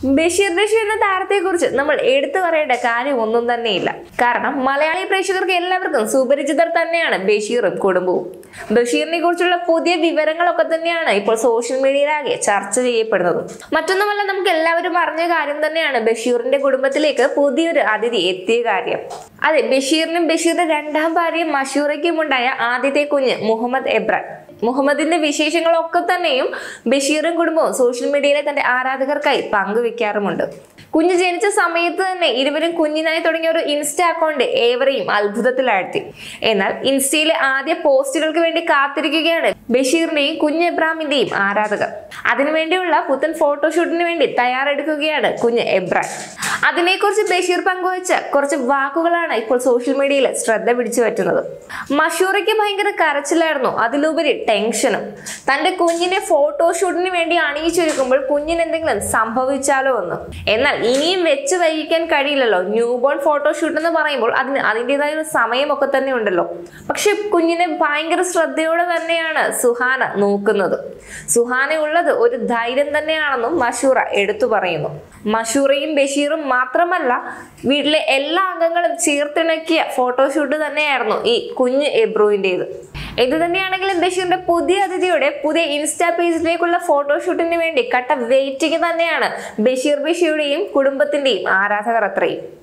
ബഷീർ ബഷീർ എന്ന താരത്തെക്കുറിച്ച് നമ്മൾ എടുത്തു പറയേണ്ട കാര്യം ഒന്നും തന്നെയില്ല കാരണം മലയാളി പ്രേക്ഷകർക്ക് എല്ലാവർക്കും സുപരിചിതർ തന്നെയാണ് ബഷീറും കുടുംബവും ബഷീറിനെ കുറിച്ചുള്ള പുതിയ വിവരങ്ങളൊക്കെ തന്നെയാണ് ഇപ്പോൾ സോഷ്യൽ മീഡിയയിലാകെ ചർച്ച ചെയ്യപ്പെടുന്നതും മറ്റൊന്നുമല്ല നമുക്ക് എല്ലാവരും അറിഞ്ഞ കാര്യം തന്നെയാണ് ബഷീറിന്റെ കുടുംബത്തിലേക്ക് പുതിയൊരു അതിഥി എത്തിയ കാര്യം അതെ ബഷീറിനും ബഷീറിന്റെ രണ്ടാം ഭാര്യയും മഷൂറയ്ക്കും ഉണ്ടായ ആദ്യത്തെ കുഞ്ഞ് മുഹമ്മദ് എബ്രാൻ മുഹമ്മദിന്റെ വിശേഷങ്ങളൊക്കെ തന്നെയും ബഷീറും കുടുംബവും സോഷ്യൽ മീഡിയയിലെ തന്റെ ആരാധകർക്കായി പങ്കുവെക്കാറുമുണ്ട് കുഞ്ഞ് ജനിച്ച സമയത്ത് തന്നെ ഇരുവരും കുഞ്ഞിനായി തുടങ്ങിയ ഒരു ഇൻസ്റ്റ അക്കൗണ്ട് ഏവരെയും അത്ഭുതത്തിലാഴ്ത്തി എന്നാൽ ഇൻസ്റ്റയിലെ ആദ്യ പോസ്റ്റുകൾക്ക് വേണ്ടി കാത്തിരിക്കുകയാണ് ബഷീറിന്റെയും കുഞ്ഞ് എബ്രാമിന്റെയും ആരാധകർ അതിനുവേണ്ടിയുള്ള പുത്തൻ ഫോട്ടോഷൂട്ടിന് വേണ്ടി തയ്യാറെടുക്കുകയാണ് കുഞ്ഞ് എബ്രാൻ അതിനെക്കുറിച്ച് ബഷീർ പങ്കുവച്ച കുറച്ച് വാക്കുകളാണ് ഇപ്പോൾ സോഷ്യൽ മീഡിയയിൽ ശ്രദ്ധ പിടിച്ചു പറ്റുന്നത് മഷൂറയ്ക്ക് ഭയങ്കര കരച്ചിലായിരുന്നു അതിലുപരി ടെൻഷനും തന്റെ കുഞ്ഞിനെ ഫോട്ടോഷൂട്ടിന് വേണ്ടി അണിയിച്ചൊരുക്കുമ്പോൾ കുഞ്ഞിന് എന്തെങ്കിലും സംഭവിച്ചാലോ എന്ന് എന്നാൽ ഇനിയും വെച്ച് വൈകിക്കാൻ കഴിയില്ലല്ലോ ന്യൂ ബോൺ ഫോട്ടോഷൂട്ട് എന്ന് പറയുമ്പോൾ അതിന് അതിൻ്റെതായ ഒരു സമയമൊക്കെ തന്നെ ഉണ്ടല്ലോ പക്ഷെ കുഞ്ഞിനെ ഭയങ്കര ശ്രദ്ധയോടെ തന്നെയാണ് സുഹാന നോക്കുന്നത് സുഹാന ഉള്ളത് ഒരു ധൈര്യം തന്നെയാണെന്നും മഷൂറ എടുത്തു പറയുന്നു മഷൂറയും ബഷീറും മാത്രമല്ല വീട്ടിലെ എല്ലാ അംഗങ്ങളും ചേർത്തിണക്കിയ ഫോട്ടോഷൂട്ട് തന്നെയായിരുന്നു ഈ കുഞ്ഞ് എബ്രുവിൻ്റെത് ഇത് തന്നെയാണെങ്കിലും ബഷീറിന്റെ പുതിയ അതിഥിയുടെ പുതിയ ഇൻസ്റ്റാ പേജിലേക്കുള്ള ഫോട്ടോഷൂട്ടിന് വേണ്ടി കട്ട വെയിറ്റിംഗ് തന്നെയാണ് ബഷീർ ബഷീറുടെയും കുടുംബത്തിന്റെയും ആരാധകർ അത്രയും